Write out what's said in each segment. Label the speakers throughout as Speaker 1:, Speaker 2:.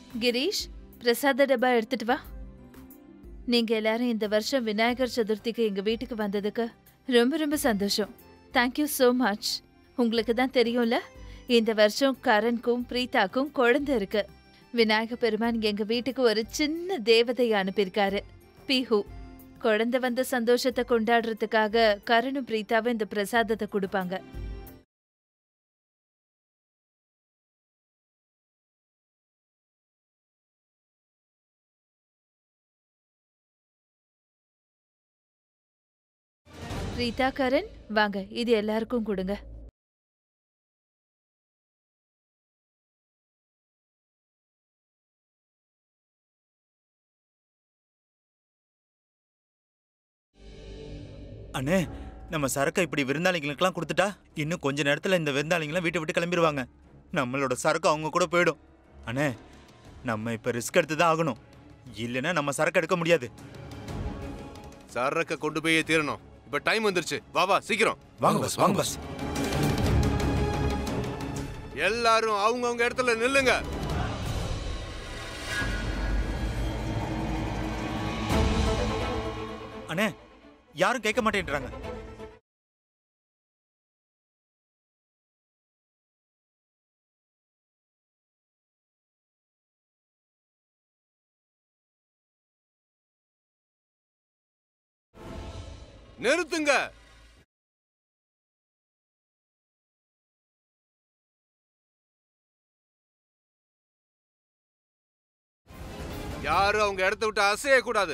Speaker 1: கிரீஷ் பிரசாத டப்பா எடுத்துட்டு வா நீங்க எல்லாரும் இந்த வருஷம் விநாயகர் சதுர்த்திக்கு எங்க வீட்டுக்கு வந்ததுக்கு ரொம்ப ரொம்ப சந்தோஷம் தேங்க்யூ so மச் உங்களுக்கு தான் தெரியும்ல இந்த வருஷம் கரனுக்கும் பிரீதாக்கும் குழந்தை இருக்கு விநாயக பெருமான் எங்க வீட்டுக்கு ஒரு சின்ன தேவதையை அனுப்பியிருக்காரு பிஹு குழந்தை வந்த சந்தோஷத்தை கொண்டாடுறதுக்காக கரனும் பிரீதாவும் இந்த பிரசாதத்தை கொடுப்பாங்க பிரீதா கரண் வாங்க இது எல்லாருக்கும் கொடுங்க
Speaker 2: அண்ணே நம்ம சரக்கை இப்படி விருந்தாளிங்களுக்கெல்லாம் கொடுத்துட்டா இன்னும் கொஞ்ச நேரத்துல இந்த விருந்தாளிங்களாம் வீட்டை விட்டு கிளம்பிடுவாங்க நம்மளோட சரக்கு அவங்க கூட போயிடும் அண்ணே நம்ம இப்ப ரிஸ்க் எடுத்து தான் ஆகணும் இல்லைன்னா நம்ம சரக்கு எடுக்க முடியாது
Speaker 3: சரக்க கொண்டு போயே தீரணும் இப்ப டைம் வந்துருச்சு வா வா சீக்கிரம்
Speaker 2: வாங்க பஸ் வாங்க பஸ்
Speaker 3: எல்லாரும் அவங்கவங்க இடத்துல நில்லுங்க
Speaker 2: அண்ணே யாரும் கேட்க மாட்டேன்றாங்க
Speaker 3: நிறுத்துங்க யாரும் அவங்க இடத்த விட்டு அசைய கூடாது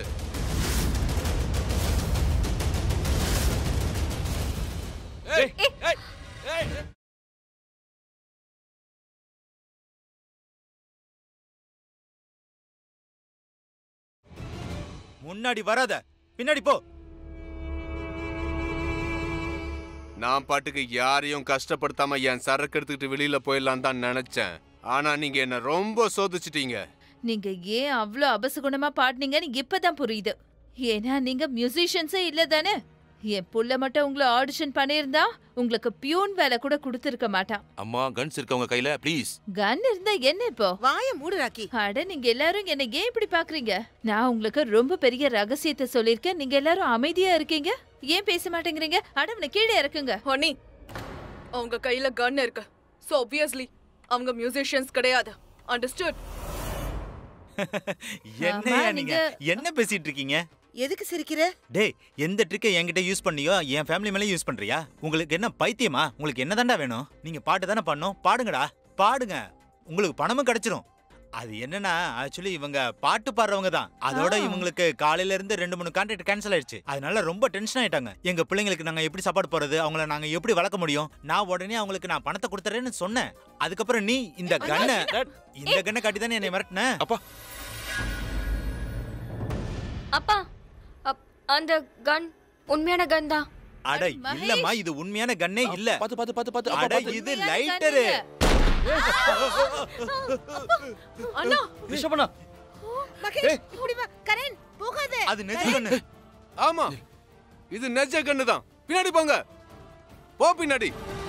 Speaker 2: முன்னாடி வராத பின்னாடி போ
Speaker 3: நான் பாட்டுக்கு யாரையும் கஷ்டப்படுத்தாம என் சரக்கு எடுத்துக்கிட்டு வெளியில போயிடலாம் தான் நினைச்சேன் ஆனா நீங்க என்ன ரொம்ப சோதிச்சிட்டீங்க
Speaker 1: நீங்க ஏன் அவ்ளோ அபசகுணமா பாடுனீங்கன்னு இப்பதான் புரியுது ஏன்னா நீங்க மியூசிஷியன்ஸே இல்ல தானே என் புள்ள மட்டும் உங்களை ஆடிஷன் பண்ணியிருந்தா உங்களுக்கு பியூன் வேலை கூட கொடுத்துருக்க மாட்டான்
Speaker 4: அம்மா கன்ஸ் இருக்கு உங்க கையில ப்ளீஸ்
Speaker 1: கன் இருந்தா என்ன இப்போ
Speaker 5: வாய மூடு ராக்கி
Speaker 1: அட நீங்க எல்லாரும் என்ன ஏன் இப்படி பாக்குறீங்க நான் உங்களுக்கு ரொம்ப பெரிய ரகசியத்தை சொல்லிருக்கேன் நீங்க எல்லாரும் அமைதியா இருக்கீங்க ஏன் பேச மாட்டேங்கிறீங்க அடவனை கீழே இறக்குங்க
Speaker 6: ஹனி அவங்க கையில கன் இருக்கு சோ obviously அவங்க மியூசிஷியன்ஸ் கிடையாது அண்டர்ஸ்டுட்
Speaker 2: என்னையா
Speaker 1: ஆமா,
Speaker 2: நீங்க
Speaker 1: நீங்க-
Speaker 2: என்ன பேசிட்டு இருக்கீங்க
Speaker 5: எதுக்கு சிரிக்கிற
Speaker 2: டேய் எந்த ட்ரிக்கை என்கிட்ட யூஸ் பண்ணியோ என் ஃபேமிலி மேலே யூஸ் பண்றியா உங்களுக்கு என்ன பைத்தியமா உங்களுக்கு என்ன தாண்டா வேணும் நீங்க பாட்டு தானே பண்ணோம் பாடுங்கடா பாடுங்க உங்களுக்கு பணமும் கிடைச்சிரும் அது என்னன்னா ஆக்சுவலி இவங்க பாட்டு பாடுறவங்க தான் அதோட
Speaker 1: ஆ.
Speaker 2: இவங்களுக்கு காலையில இருந்து ரெண்டு மூணு கான்ட்ராக்ட் கேன்சல் ஆயிடுச்சு அதனால ரொம்ப டென்ஷன் ஆயிட்டாங்க எங்க பிள்ளைங்களுக்கு நாங்க எப்படி சாப்பாடு போறது அவங்கள நாங்க எப்படி வளர்க்க முடியும் நான் உடனே அவங்களுக்கு நான் பணத்தை கொடுத்துறேன்னு சொன்னேன் அதுக்கப்புறம் நீ இந்த கண்ணை இந்த கண்ணை காட்டி தானே என்னை மிரட்டின
Speaker 4: அப்பா
Speaker 7: அப்பா அப்- அந்த கன் உண்மையான கன் தான்
Speaker 2: அட
Speaker 1: அட, மகேஷ்.
Speaker 2: இல்லம்மா இது உண்மையான கண்ணே இல்ல
Speaker 4: பாத்து பாத்து பாத்து பாத்து அப்பா
Speaker 2: அட
Speaker 4: பாத்து
Speaker 2: இது
Speaker 1: உண்மையான
Speaker 2: லைட்டரு
Speaker 6: அண்ணா
Speaker 4: ரிஷபனா
Speaker 5: மகேஷ் இப்படி வா கரண் போகாத
Speaker 2: அது நெஜ கண்ணு
Speaker 3: ஆமா இது நெஜ கண்ணு தான் பின்னாடி போங்க போ பின்னாடி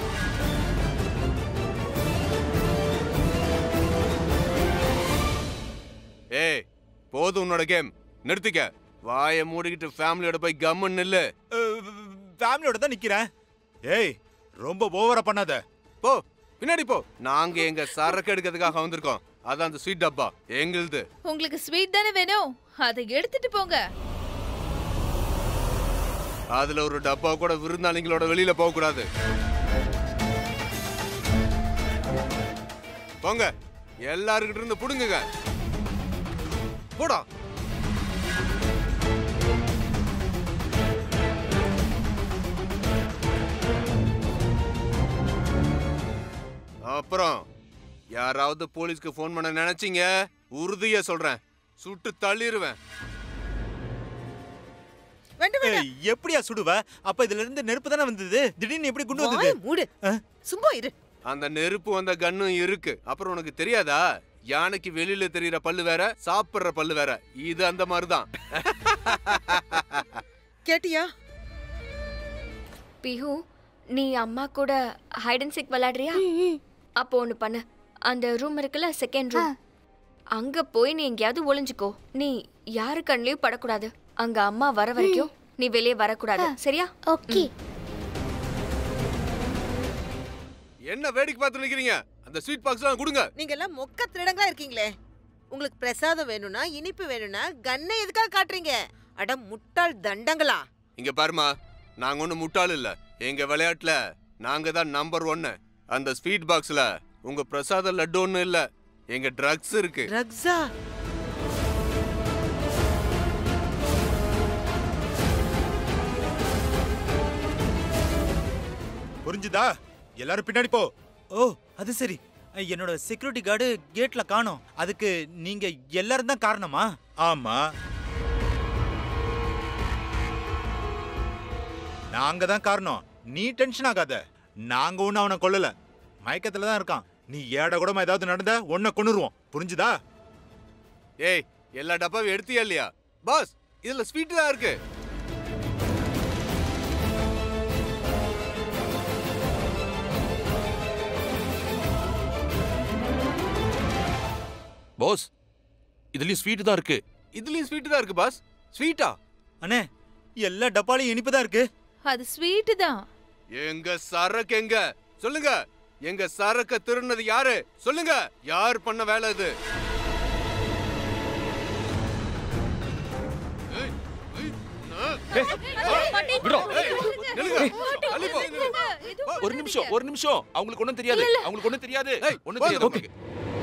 Speaker 3: ஏய் போதும் உன்னோட கேம் நிறுத்திக்க வாயை மூடிக்கிட்டு ஃபேமிலியோட போய் கம்முன்னு நில்லு
Speaker 2: ஃபேமிலியோட தான் நிக்கிறேன் ஏய் ரொம்ப ஓவரா பண்ணாத
Speaker 3: போ பின்னாடி போ நாங்க எங்க சரக்கு எடுக்கிறதுக்காக வந்திருக்கோம் அதான் அந்த ஸ்வீட் டப்பா எங்களுது
Speaker 1: உங்களுக்கு ஸ்வீட் தானே வேணும் அதை எடுத்துட்டு போங்க
Speaker 3: அதுல ஒரு டப்பா கூட விருந்தாளிங்களோட வெளியில போக கூடாது போங்க எல்லாருக்கிட்ட இருந்து புடுங்குங்க போடா அப்புறம் யாராவது போலீஸ்க்கு ஃபோன் பண்ண நினைச்சீங்க உறுதியா சொல்றேன் சுட்டு தள்ளிடுவேன்
Speaker 5: வேண்டாம் வேண்டாம்
Speaker 2: ஏய், எப்படியா சுடுவ அப்ப இதுல இருந்து நெருப்பு தானே வந்தது திடீர்னு எப்படி குண்டு
Speaker 5: வாய
Speaker 2: வந்தது
Speaker 5: மூடு
Speaker 2: ஆ?
Speaker 5: சும்மா இரு
Speaker 3: அந்த நெருப்பு வந்த கன்னும் இருக்கு அப்புறம் உனக்கு தெரியாதா யானைக்கு வெளியில தெரியற பல்லு வேற சாப்பிடுற பல்லு வேற இது அந்த மாதிரிதான்
Speaker 5: கேட்டியா
Speaker 7: பிஹு நீ அம்மா கூட ஹைட் அண்ட் சிக் விளையாடுறியா அப்போ ஒன்று பண்ணு அந்த ரூம் இருக்குல்ல செகண்ட் ரூம் அங்க போய் நீ எங்கேயாவது ஒளிஞ்சுக்கோ நீ யாரு கண்ணிலயும் படக்கூடாது அங்க அம்மா வர வரைக்கும் நீ வெளியே வரக்கூடாது சரியா
Speaker 8: ஓகே
Speaker 3: என்ன வேடிக்கை பார்த்து நிக்கிறீங்க அந்த ஸ்வீட் பாக்ஸ்லாம் கொடுங்க
Speaker 5: நீங்க எல்லாம் மொக்க திருடங்களா இருக்கீங்களே உங்களுக்கு பிரசாதம் வேணும்னா இனிப்பு வேணும்னா கன்னை எதுக்காக காட்டுறீங்க அட முட்டாள் தண்டங்களா
Speaker 3: இங்க பாருமா நாங்க ஒன்றும் முட்டாள் இல்ல எங்க விளையாட்டுல நாங்க தான் நம்பர் ஒன்னு அந்த ஸ்வீட் பாக்ஸ்ல உங்க பிரசாத லட்டு ஒன்றும் இல்ல எங்க ட்ரக்ஸ் இருக்கு
Speaker 5: ரக்ஸா
Speaker 2: புரிஞ்சுதா எல்லாரும் பின்னாடி போ ஓ அது சரி என்னோட செக்யூரிட்டி கார்டு கேட்ல காணோம் அதுக்கு நீங்க எல்லாரும் தான் காரணமா ஆமா நாங்க தான் காரணம் நீ டென்ஷன் ஆகாத நாங்க ஒண்ணு அவனை கொல்லல மயக்கத்துல தான் இருக்கான் நீ ஏட கூடமா ஏதாவது நடந்த உன்னை கொன்னுருவோம் புரிஞ்சுதா
Speaker 3: ஏய் எல்லா டப்பாவும் எடுத்தியா இல்லையா பாஸ் இதுல ஸ்வீட் தான் இருக்கு
Speaker 4: பாஸ் இதுலயும் ஸ்வீட் தான் இருக்கு
Speaker 3: இதுலயும் ஸ்வீட் தான் இருக்கு பாஸ் ஸ்வீட்டா
Speaker 2: அண்ணே எல்லா டப்பாலையும் இனிப்பு தான் இருக்கு
Speaker 1: அது ஸ்வீட்டு தான்
Speaker 3: எங்க சரக்கு எங்க சொல்லுங்க எங்க சரக்க திருடினது யாரு சொல்லுங்க யார் பண்ண வேலை இது ஏய், ஏய், நான்- ஏய், நில்லுங்க. தள்ளி போ.
Speaker 4: ஒரு நிமிஷம் ஒரு நிமிஷம் அவங்களுக்கு ஒண்ணும் தெரியாது அவங்களுக்கு ஒண்ணும் தெரியாது
Speaker 3: ஏய்,
Speaker 4: ஒண்ணும்
Speaker 3: போங்க.
Speaker 4: தெரியாது உங்களுக்கு.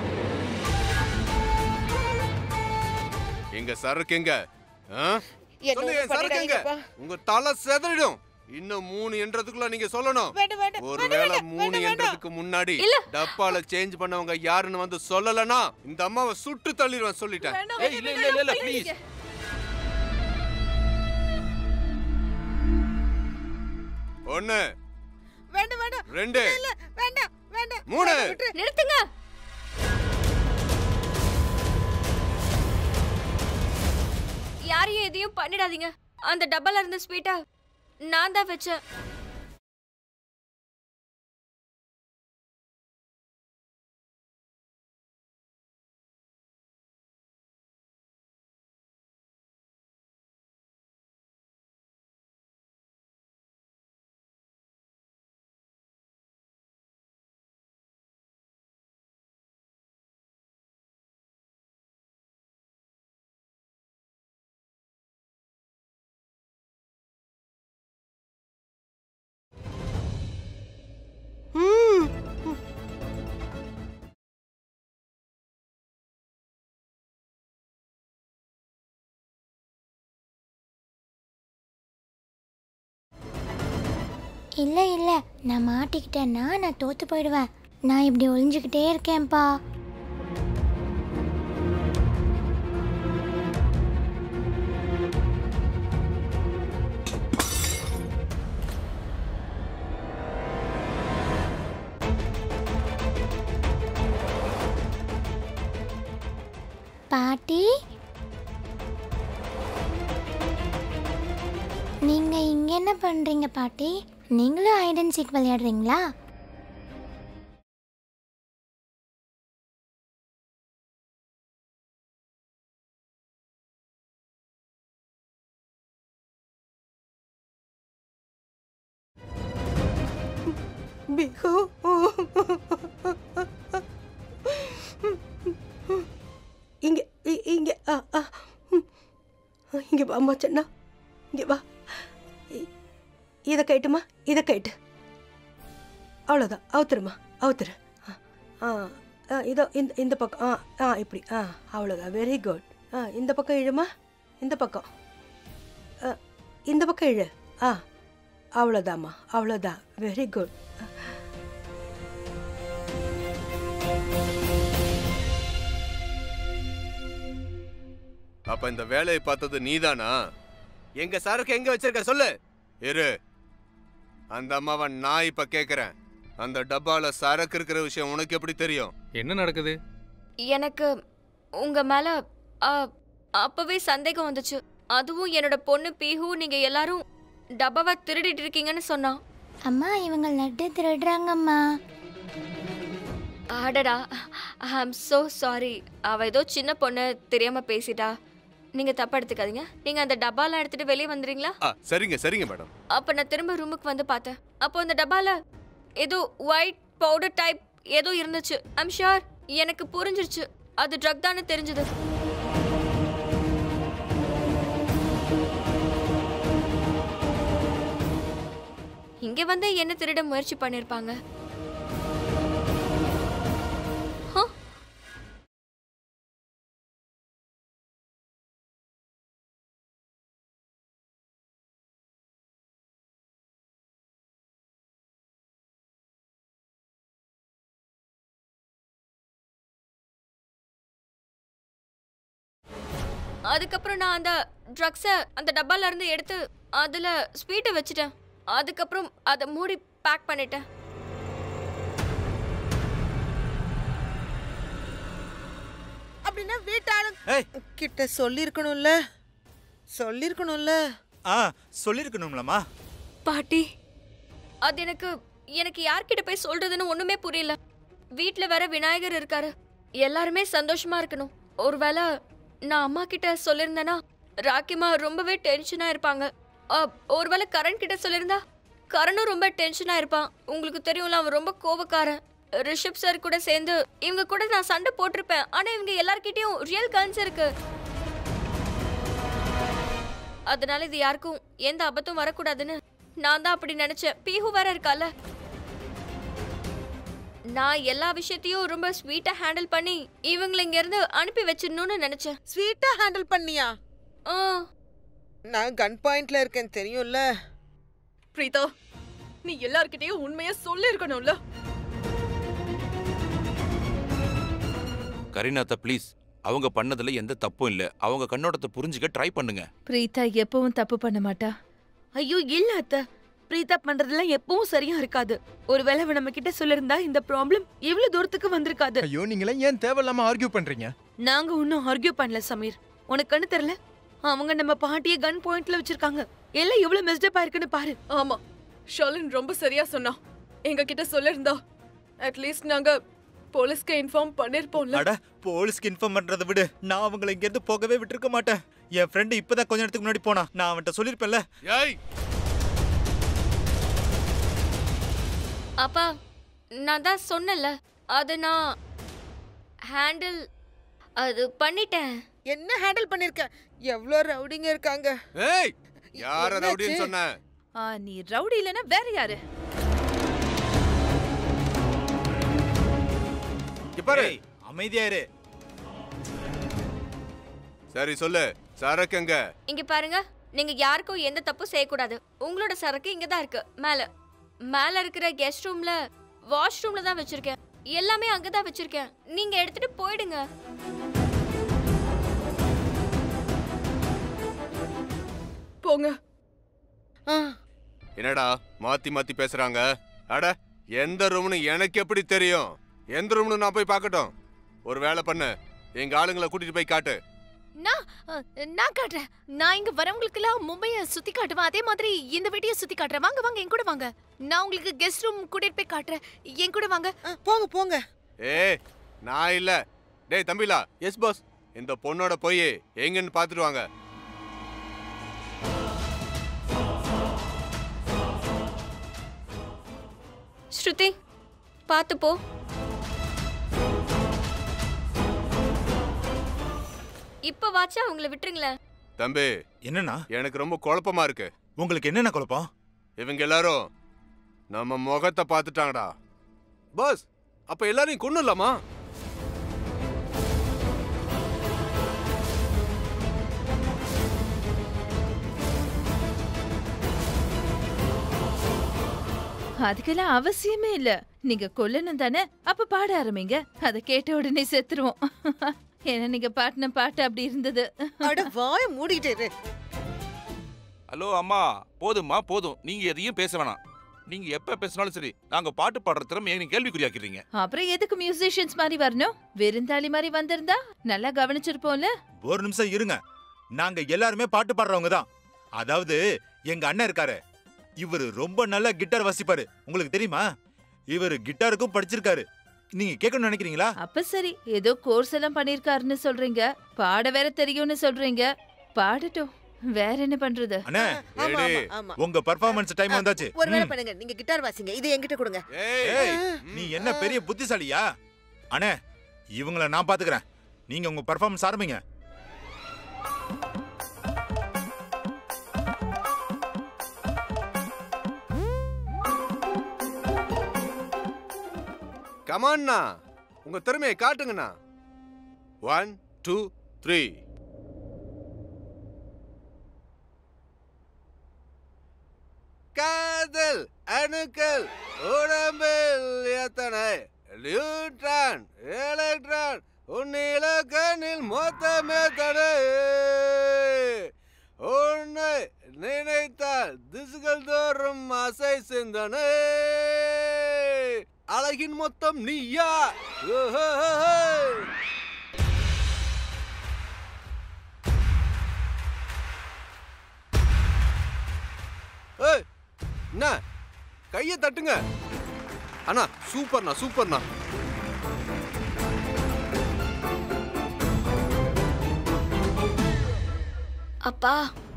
Speaker 3: எங்க சரக்கு எங்க ஆ? சொல்லுங்க என் சரக்கு எங்க உங்க தலை செதறிடும் இன்னும் மூணு என்றதுக்குள்ள நீங்க சொல்லணும்
Speaker 5: வேண்டாம் வேண்டாம்
Speaker 3: ஒருவேளை மூணு என்றதுக்கு முன்னாடி டப்பால சேஞ்ச் பண்ணவங்க யாருன்னு வந்து சொல்லலனா இந்த அம்மாவை சுட்டு தள்ளிடுவேன் சொல்லிட்டேன்
Speaker 4: ஏய் இல்ல இல்ல இல்ல, இல்ல ப்ளீஸ்
Speaker 3: ஒண்ணு
Speaker 5: வேண்டாம் வேண்டாம்
Speaker 3: ரெண்டு
Speaker 5: இல்ல வேண்டாம் வேண்டாம்
Speaker 3: மூணு
Speaker 7: நிறுத்துங்க யாரையும் எதையும் பண்ணிடாதீங்க அந்த டப்பால இருந்த ஸ்வீட்டா நான் தான் வச்சேன்
Speaker 8: இல்லை இல்லை நான் மாட்டிக்கிட்டேன்னா நான் தோத்து போயிடுவேன் நான் இப்படி ஒளிஞ்சுக்கிட்டே இருக்கேன்ப்பா பாட்டி நீங்க இங்க என்ன பண்றீங்க பாட்டி நீங்களும் ஹைட் அண்ட் சீக் விளையாடுறீங்களா
Speaker 5: பிகு இங்க இ- இங்க ஆ ஆ ம். இங்க வா அம்மா சென்னா இங்க வா இ- இதை கேட்டுமா இதை கேட்டு அவ்வளோதான் அவுத்துருமா அவுத்துரு ஆ, ஆ ஆ, இதோ இந்த இந்த பக்கம் ஆ ஆ இப்படி ஆ அவ்வளோதான் வெரி குட் ஆ இந்த பக்கம் இழுமா இந்த பக்கம் ஆ, இந்த பக்கம் இழு ஆ அவ்வளோதாம்மா அவ்வளோதான் வெரி குட்
Speaker 3: அப்ப இந்த வேலையை பார்த்தது நீதானா எங்க சரக்கு எங்க வச்சிருக்க சொல்லு இரு அந்த அம்மாவை நான் இப்ப கேக்குறேன் அந்த டப்பால சரக்கு இருக்கிற விஷயம் உனக்கு எப்படி தெரியும்
Speaker 9: என்ன நடக்குது
Speaker 7: எனக்கு உங்க மேல ஆ, அப்பவே சந்தேகம் வந்துச்சு அதுவும் என்னோட பொண்ணு பீஹு நீங்க எல்லாரும் டப்பாவை திருடிட்டு இருக்கீங்கன்னு சொன்னா
Speaker 8: அம்மா இவங்க லட்டு திருடுறாங்கம்மா
Speaker 7: அடடா ஐ ஆம் so சாரி அவ ஏதோ சின்ன பொண்ணு தெரியாம பேசிட்டா நீங்க தப்பா எடுத்துக்காதீங்க நீங்க அந்த டப்பாலாம் எடுத்துட்டு வெளியே வந்துறீங்களா
Speaker 3: ஆ சரிங்க சரிங்க மேடம்
Speaker 7: அப்ப நான் திரும்ப ரூமுக்கு வந்து பார்த்தேன் அப்போ அந்த டப்பால ஏதோ ஒயிட் பவுடர் டைப் ஏதோ இருந்துச்சு ஐம் ஷூர் எனக்கு புரிஞ்சிருச்சு அது ட்ரக் தானே தெரிஞ்சது இங்க வந்து என்ன திருட முயற்சி பண்ணிருப்பாங்க ஹ? அதுக்கப்புறம் நான் அந்த ட்ரக்ஸை அந்த டப்பால இருந்து எடுத்து அதுல ஸ்வீட்டை வச்சுட்டேன் அதுக்கப்புறம் அதை மூடி பேக் பண்ணிட்டேன்
Speaker 9: அப்படின்னா வீட்டாளு
Speaker 2: ஏய்
Speaker 9: கிட்ட சொல்லிருக்கணும்ல சொல்லிருக்கணும்ல
Speaker 2: ஆ சொல்லியிருக்கணும்லம்மா
Speaker 7: பாட்டி அது எனக்கு எனக்கு யார்கிட்ட போய் சொல்றதுன்னு ஒண்ணுமே புரியல வீட்ல வேற விநாயகர் இருக்காரு எல்லாருமே சந்தோஷமா இருக்கணும் ஒருவேளை நான் அம்மா கிட்ட சொல்லியிருந்தேன்னா ராக்கிமா ரொம்பவே டென்ஷனா இருப்பாங்க அ, ஒருவேளை கரண் கிட்ட சொல்லியிருந்தா கரணும் ரொம்ப டென்ஷனா இருப்பான் உங்களுக்கு தெரியும்ல அவன் ரொம்ப கோவக்காரன் ரிஷப் சார் கூட சேர்ந்து இவங்க கூட நான் சண்டை போட்டிருப்பேன் ஆனா இவங்க எல்லார்கிட்டயும் ரியல் கன்ஸ் இருக்கு அதனால இது யாருக்கும் எந்த ஆபத்தும் வரக்கூடாதுன்னு நான் தான் அப்படி நினைச்சேன் பீஹு வேற இருக்கால நான் எல்லா விஷயத்தையும் ரொம்ப ஸ்வீட்டா ஹேண்டில் பண்ணி இவங்களை இங்க இருந்து அனுப்பி வச்சிடணும்னு நினைச்சேன்
Speaker 9: ஸ்வீட்டா ஹேண்டில் பண்ணியா
Speaker 7: ஆ,
Speaker 9: நான் கன் பாயிண்ட்ல இருக்கேன் தெரியும்ல
Speaker 6: பிரீதா நீ எல்லார்கிட்டயும் உண்மையா சொல்லிருக்கணும்ல
Speaker 4: கரீனாத்தா ப்ளீஸ் அவங்க பண்ணதுல எந்த தப்பும் இல்ல அவங்க கண்ணோட்டத்தை புரிஞ்சுக்க ட்ரை பண்ணுங்க
Speaker 1: பிரீதா எப்பவும் தப்பு பண்ண மாட்டா
Speaker 5: ஐயோ இல்ல அத்த பிரீதா பண்றதெல்லாம் எப்பவும் சரியா இருக்காது ஒருவேளை அவ நம்ம கிட்ட சொல்லிருந்தா இந்த ப்ராப்ளம் இவ்வளவு தூரத்துக்கு வந்திருக்காது
Speaker 10: ஐயோ நீங்களாம் ஏன் தேவையில்லாம ஆர்கியூ பண்றீங்க
Speaker 5: நாங்க ஒன்னும் ஆர்கியூ பண்ணல சமீர் உனக்கு கண்ணு தெரியல அவங்க நம்ம பாட்டிய கன் பாயிண்ட்ல வச்சிருக்காங்க எல்லாம் எவ்வளவு மெஸ்டப் ஆயிருக்குன்னு பாரு
Speaker 6: ஆமா ஷாலின் ரொம்ப சரியா சொன்னா எங்க கிட்ட சொல்லிருந்தா அட்லீஸ்ட் நாங்க போலீஸ்க்கு இன்ஃபார்ம் பண்ணிருப்போம்ல
Speaker 2: அட போலீஸ்க்கு இன்ஃபார்ம் பண்றதை விடு நான் அவங்கள இங்க இருந்து போகவே விட்டுருக்க மாட்டேன் என் ஃப்ரெண்டு இப்பதான் கொஞ்ச நேரத்துக்கு முன்னாடி போனா நான் அவன்கிட்ட சொல்லிருப்பேன்ல
Speaker 3: ஏய்
Speaker 7: அப்பா நான் தான் சொன்னல அது நான் ஹேண்டில் அது பண்ணிட்டேன்
Speaker 9: என்ன ஹேண்டில் பண்ணிருக்க எவ்வளோ ரவுடிங்க இருக்காங்க
Speaker 3: ஏய் யார
Speaker 9: என்னாச்சு?
Speaker 3: ரவுடின்னு சொன்ன
Speaker 1: ஆ, நீ ரவுடி இல்லைன்னா வேற யாரு
Speaker 3: இங்க பாரு
Speaker 2: ஏய், அமைதியா இரு
Speaker 3: சரி சொல்லு சரக்கு எங்க
Speaker 7: இங்க பாருங்க நீங்க யாருக்கும் எந்த தப்பும் செய்யக்கூடாது உங்களோட சரக்கு இங்க தான் இருக்கு மேல மேல இருக்கிற கெஸ்ட் ரூம்ல வாஷ்ரூம்ல தான் வச்சிருக்கேன் எல்லாமே அங்கதான் வச்சிருக்கேன் நீங்க எடுத்துட்டு போயிடுங்க
Speaker 6: போங்க
Speaker 9: ஆ
Speaker 3: என்னடா மாத்தி மாத்தி பேசுறாங்க அட எந்த ரூம்னு எனக்கு எப்படி தெரியும் எந்த ரூம்னு நான் போய் பார்க்கட்டும் ஒரு வேலை பண்ணு எங்க ஆளுங்களை கூட்டிட்டு போய் காட்டு
Speaker 11: நான் அஹ், நான் காட்டுறேன் நான் இங்க வரவங்களுக்கெல்லாம் மும்பைய சுத்தி காட்டுவேன் அதே மாதிரி இந்த வீட்டையும் சுத்தி காட்டுறேன் வாங்க வாங்க என் கூட வாங்க நான் உங்களுக்கு கெஸ்ட் ரூம் கூட்டிட்டு போய் காட்டுறேன் என் கூட வாங்க
Speaker 9: ஆ, போங்க போங்க
Speaker 3: ஏய் நான் இல்ல டேய் தம்பிலா எஸ் பாஸ் இந்த பொண்ணோட போய் எங்கன்னு பார்த்துட்டு வாங்க
Speaker 7: ஸ்ருதி பார்த்து போ இப்ப வாச்சா அவங்கள விட்டுருங்களேன்
Speaker 3: தம்பி
Speaker 2: என்னண்ணா
Speaker 3: எனக்கு ரொம்ப குழப்பமா இருக்கு
Speaker 2: உங்களுக்கு என்னென்ன குழப்பம்
Speaker 3: இவங்க எல்லாரும் நம்ம முகத்தை பார்த்துட்டாங்கடா பாஸ் அப்ப எல்லாரையும் கொன்னுலாமா
Speaker 1: அதுக்கெல்லாம் அவசியமே இல்ல நீங்க கொல்லணும் தானே அப்ப பாட ஆரம்பிங்க அதை கேட்ட உடனே செத்துருவோம் ஏன்னா நீங்க பாட்டின பாட்டு அப்படி இருந்தது
Speaker 9: அட வாய மூடிக்கிட்டே இரு
Speaker 4: ஹலோ அம்மா போதும்மா போதும் நீங்க எதையும் பேச வேணாம் நீங்க எப்ப பேசினாலும் சரி நாங்க பாட்டு பாடுற திறமை நீங்க கேள்விக்குறியாக்கிறீங்க
Speaker 1: அப்புறம் எதுக்கு மியூசிஷியன்ஸ் மாதிரி வரணும் விருந்தாளி மாதிரி வந்திருந்தா நல்லா கவனிச்சிருப்போம்ல
Speaker 2: ஒரு நிமிஷம் இருங்க நாங்க எல்லாருமே பாட்டு பாடுறவங்க தான் அதாவது எங்க அண்ணன் இருக்காரு இவரு ரொம்ப நல்ல கிட்டார் வாசிப்பாரு உங்களுக்கு தெரியுமா இவரு கிட்டாருக்கும் படிச்சிருக்காரு நீங்க கேட்கணும்னு நினைக்கிறீங்களா
Speaker 1: அப்ப சரி ஏதோ கோர்ஸ் எல்லாம் பண்ணிருக்காருன்னு சொல்றீங்க பாட வேற தெரியும்னு சொல்றீங்க பாடட்டும் வேற என்ன பண்றது
Speaker 2: அண்ணே
Speaker 9: ஆமா
Speaker 2: ஏடி,
Speaker 9: ஆமா ஆமா
Speaker 2: உங்க பர்ஃபார்மன்ஸ் டைம் வந்தாச்சு
Speaker 9: ஒரு வேலை
Speaker 2: ம்.
Speaker 9: பண்ணுங்க நீங்க கிட்டார் வாசிங்க இது என்கிட்ட கொடுங்க
Speaker 2: ஏய் நீ என்ன பெரிய புத்திசாலியா அண்ணே இவங்கள நான் பாத்துக்கிறேன் நீங்க உங்க பர்ஃபார்மன்ஸ் ஆரம்பிங்க
Speaker 3: கமான்னா உங்க திறமையை காட்டுங்கண்ணா ஒன் டூ த்ரீ காதல் அணுக்கள் உடம்பில் எத்தனை நியூட்ரான் எலக்ட்ரான் உன்னில கண்ணில் மொத்தமே தடை உன்னை நினைத்தால் திசுகள் தோறும் அசை சிந்தனை அழகின் மொத்தம் நீயா ஓஹோஹோஹோ. ஏய் என்ன கையை தட்டுங்க அண்ணா சூப்பர்ண்ணா சூப்பர்ண்ணா
Speaker 7: அப்பா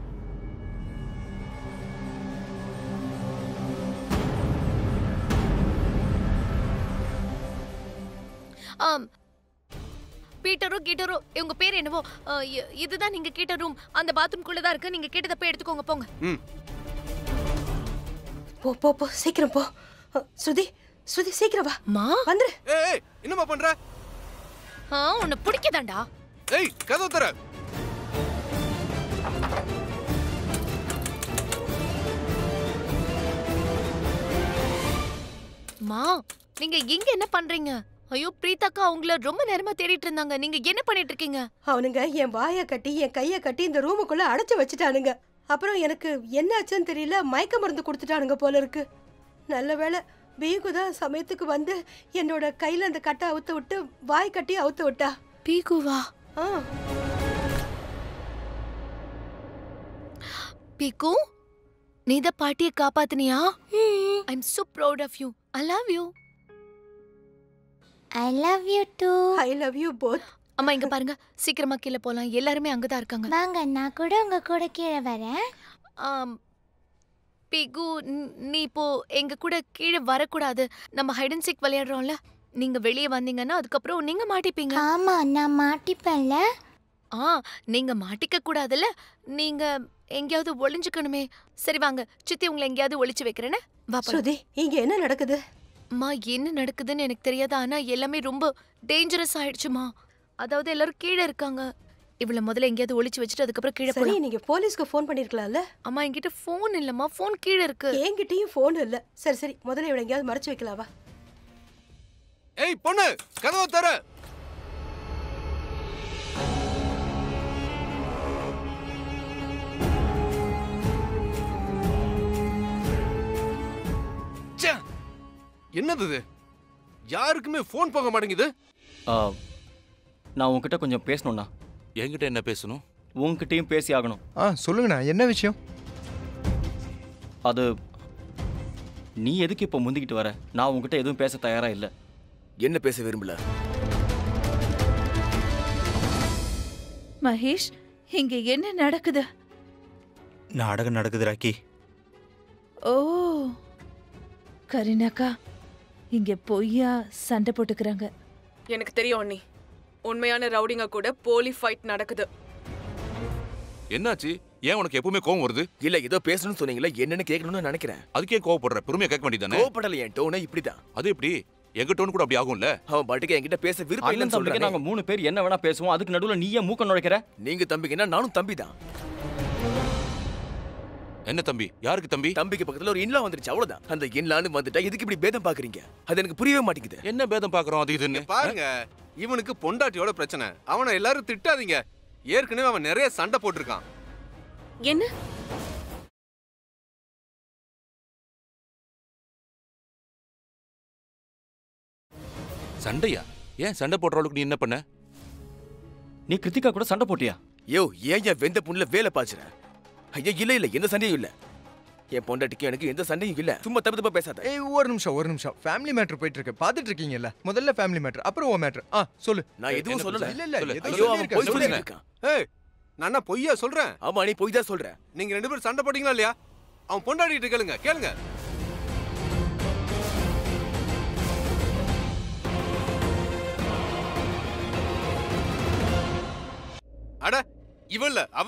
Speaker 11: ஆம் பீட்டரோ கீட்டரோ இவங்க பேர் என்னவோ ஆ, இ- இதுதான் நீங்க கேட்ட ரூம் அந்த பாத்ரூம்குள்ள தான் இருக்கு நீங்க கேட்டதை போய் எடுத்துக்கோங்க போங்க
Speaker 3: ம்
Speaker 5: போ போ போ சீக்கிரம் போ அ, ஸ்ருதி ஸ்ருதி சீக்கிரம் வா
Speaker 11: மா
Speaker 5: வந்துரு
Speaker 3: ஏய் ஏய், என்னம்மா பண்ற
Speaker 11: ஆ உன்னை பிடிக்கதாண்டா
Speaker 3: ஏய் கதவு தர
Speaker 11: மா நீங்க இங்க என்ன பண்றீங்க ஐயோ பிரீதாக்கா அவங்கள ரொம்ப நேரமா தேடிட்டு இருந்தாங்க நீங்க என்ன பண்ணிட்டு இருக்கீங்க
Speaker 5: அவனுங்க என் வாயை கட்டி என் கையை கட்டி இந்த ரூமுக்குள்ள அடைச்சு வச்சுட்டானுங்க அப்புறம் எனக்கு என்ன ஆச்சுன்னு தெரியல மயக்க மருந்து கொடுத்துட்டானுங்க போல இருக்கு நல்ல வேளை பீகு தான் சமயத்துக்கு வந்து என்னோட கையில அந்த கட்டை அவுத்து விட்டு வாய் கட்டி அவுத்து விட்டா
Speaker 11: பீகுவா
Speaker 5: ஆ
Speaker 11: பீகு நீத பாட்டிய காப்பாத்தினியா I am so proud of you i love you
Speaker 8: I love you too
Speaker 5: I love you both
Speaker 11: அம்மா இங்க பாருங்க சீக்கிரமா கீழே போலாம் எல்லாருமே அங்கதான் இருக்காங்க
Speaker 8: வாங்க நான் கூட உங்க கூட கீழே வரேன்
Speaker 11: ஆம், பிகு ந- நீ இப்போ எங்க கூட கீழே வரக்கூடாது நம்ம ஹைட் அண்ட் சீக் விளையாடுறோம்ல நீங்க வெளியே வந்தீங்கன்னா அதுக்கப்புறம் நீங்க மாட்டிப்பீங்க
Speaker 8: ஆமா நான் மாட்டிப்பேன்ல
Speaker 11: ஆ நீங்க மாட்டிக்க கூடாதுல்ல நீங்க எங்கேயாவது ஒளிஞ்சுக்கணுமே சரி வாங்க சித்தி உங்களை எங்கேயாவது ஒளிச்சு வைக்கிறேன்னு வா போலாம்.
Speaker 5: ஸ்ருதி இங்க என்ன நடக்குது
Speaker 11: அம்மா என்ன நடக்குதுன்னு எனக்கு தெரியாது ஆனா எல்லாமே ரொம்ப டேஞ்சரஸ் ஆயிடுச்சுமா அதாவது எல்லாரும் கீழே இருக்காங்க இவள முதல்ல எங்கேயாவது ஒளிச்சு வச்சுட்டு அதுக்கப்புறம் கீழே
Speaker 5: சரி
Speaker 11: போலாம்
Speaker 5: நீங்க போலீஸ்க்கு ஃபோன் பண்ணிருக்கலாம்ல
Speaker 11: அம்மா என்கிட்ட ஃபோன் இல்லம்மா ஃபோன் கீழே இருக்கு
Speaker 5: என்கிட்டயும் ஃபோன் இல்ல சரி சரி முதல்ல இவளை எங்கேயாவது மறைச்சு வைக்கலாம் வா
Speaker 3: ஏய் பொண்ணு கதவை தர ச்சே, என்னது இது யாருக்குமே ஃபோன் போக மாட்டேங்குது
Speaker 12: ஆ, நான் உன்கிட்ட கொஞ்சம் பேசணும்ண்ணா
Speaker 4: என்கிட்ட என்ன பேசணும்
Speaker 12: உன்கிட்டயும் பேசி ஆகணும்
Speaker 10: ஆ சொல்லுங்கண்ணா என்ன விஷயம்
Speaker 12: அது நீ எதுக்கு இப்போ முந்திக்கிட்டு வர நான் உன்கிட்ட எதுவும் பேச தயாரா இல்லை
Speaker 13: என்ன பேச விரும்பல
Speaker 1: மகேஷ் இங்க என்ன நடக்குது
Speaker 2: நாடகம் நடக்குது ராக்கி
Speaker 1: ஓ கரீனாக்கா இங்க பொய்யா சண்டை போட்டுக்கிறாங்க
Speaker 6: எனக்கு தெரியும் அண்ணி உண்மையான ரவுடிங்க கூட போலி ஃபைட் நடக்குது
Speaker 4: என்னாச்சு ஏன் உனக்கு எப்பவுமே கோவம் வருது
Speaker 13: இல்ல ஏதோ பேசணும்னு சொன்னீங்களா என்னன்னு கேட்கணும்னு நினைக்கிறேன்
Speaker 4: அதுக்கே கோவப்படுற பொறுமையா கேட்க வேண்டியதானே
Speaker 13: கோவப்படல என் டோனே இப்படிதான்
Speaker 4: அது எப்படி எங்க டோன் கூட அப்படி ஆகும்ல
Speaker 13: அவன் பாட்டுக்கு என்கிட்ட பேச விருப்பம்
Speaker 12: அண்ணன்
Speaker 13: இல்லைன்னு
Speaker 12: தம்பிக்கு
Speaker 13: சொல்றானே
Speaker 12: நாங்க மூணு பேர் என்ன வேணா பேசுவோம் அதுக்கு நடுவுல நீ ஏன் மூக்க நுழைக்கிற
Speaker 13: நீங்க தம்பிக்குன்னா நானும் தம்பி தான்
Speaker 4: என்ன தம்பி யாருக்கு தம்பி
Speaker 13: தம்பிக்கு பக்கத்துல ஒரு இன்லா வந்துருச்சு அவ்வளவுதான் அந்த இன்லான்னு வந்துட்டா எதுக்கு இப்படி பேதம் பாக்குறீங்க அது எனக்கு புரியவே மாட்டேங்குது
Speaker 4: என்ன பேதம் பாக்குறோம் அது இதுன்னு
Speaker 3: பாருங்க இவனுக்கு பொண்டாட்டியோட பிரச்சனை அவனை எல்லாரும் திட்டாதீங்க ஏற்கனவே அவன் நிறைய சண்டை போட்டிருக்கான்
Speaker 6: என்ன
Speaker 4: சண்டையா ஏன் சண்டை போடுற அளவுக்கு நீ என்ன பண்ண
Speaker 12: நீ கிருத்திகா கூட சண்டை போட்டியா
Speaker 13: யோ ஏன் என் வெந்த புண்ணுல வேலை பாய்ச்சுற ஐயா இல்ல இல்ல எந்த சண்டையும் இல்ல என் பொண்டாட்டிக்கு எனக்கு எந்த சண்டையும் இல்ல சும்மா தப்பு தப்பா பேசாத
Speaker 10: ஏய் ஒரு நிமிஷம் ஒரு நிமிஷம் ஃபேமிலி மேட்டர் போயிட்டு இருக்கு பாத்துட்டு இருக்கீங்கல்ல முதல்ல ஃபேமிலி மேட்டர் அப்புறம் ஓ மேட்டர் ஆ சொல்லு
Speaker 13: நான் எதுவும் சொல்லல
Speaker 10: இல்ல இல்ல
Speaker 13: சொல்லு.
Speaker 10: ஏதோ
Speaker 13: ஐயோ அவன்
Speaker 10: சொல்லியிருக்க,
Speaker 13: போய்
Speaker 10: சொல்லுங்க.
Speaker 13: சொல்லிட்டு இருக்கான்
Speaker 3: ஏய் நான் என்ன பொய்யா சொல்றேன்
Speaker 13: ஆமா நீ போய் தான் சொல்ற
Speaker 3: நீங்க ரெண்டு பேரும் சண்டை போட்டீங்களா இல்லையா அவன் பொண்டாடிட்டு கேளுங்க கேளுங்க அட இவ இல்ல அவ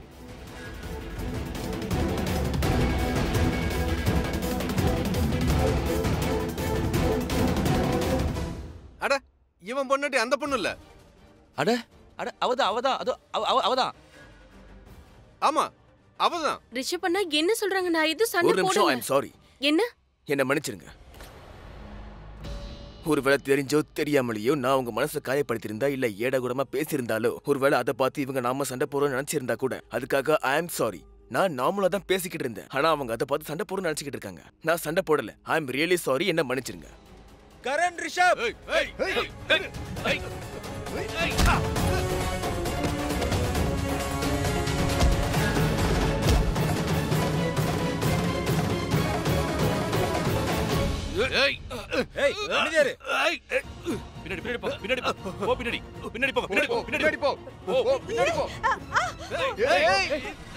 Speaker 3: அட இவன் பொண்டாட்டி அந்த பொண்ணு இல்ல
Speaker 4: அட அட அவதான் அவதான் அதோ அவ- அவ- அவதான்
Speaker 3: ஆமா அவதான்
Speaker 14: ரிஷப் அண்ணா என்ன சொல்றாங்க நான் எதுவும்
Speaker 13: ஒரு
Speaker 14: சண்டை
Speaker 13: நிமிஷம் ஐ
Speaker 14: போடல
Speaker 13: எம் சாரி
Speaker 14: என்ன
Speaker 13: என்ன மன்னிச்சிருங்க ஒருவேளை தெரிஞ்சோ தெரியாமலேயோ நான் உங்க மனசை காயப்படுத்தியிருந்தா இல்ல ஏடகுடமா பேசியிருந்தாலோ ஒருவேளை அதை பார்த்து இவங்க நாம சண்டை போறோம்னு நினைச்சிருந்தா கூட அதுக்காக ஐ எம் சாரி நான் நார்மலா தான் பேசிக்கிட்டு இருந்தேன் ஆனா அவங்க அதை பார்த்து சண்டை போறோம்னு நினைச்சுக்கிட்டு இருக்காங்க நான் சண்டை போடல ஐ எம் ரியலி சாரி என்ன மன்னிச்சிருங்க
Speaker 2: கரண் ரிஷப்
Speaker 4: ஏய்
Speaker 2: ஏய் அமைதியா இரு.
Speaker 4: பின்னாடி பின்னாடி போ பின்னாடி போ போ பின்னாடி பின்னாடி போ பின்னாடி போ பின்னாடி
Speaker 10: பின்னாடி போ
Speaker 4: போ
Speaker 10: போ பின்னாடி போ ஏய், ஏய்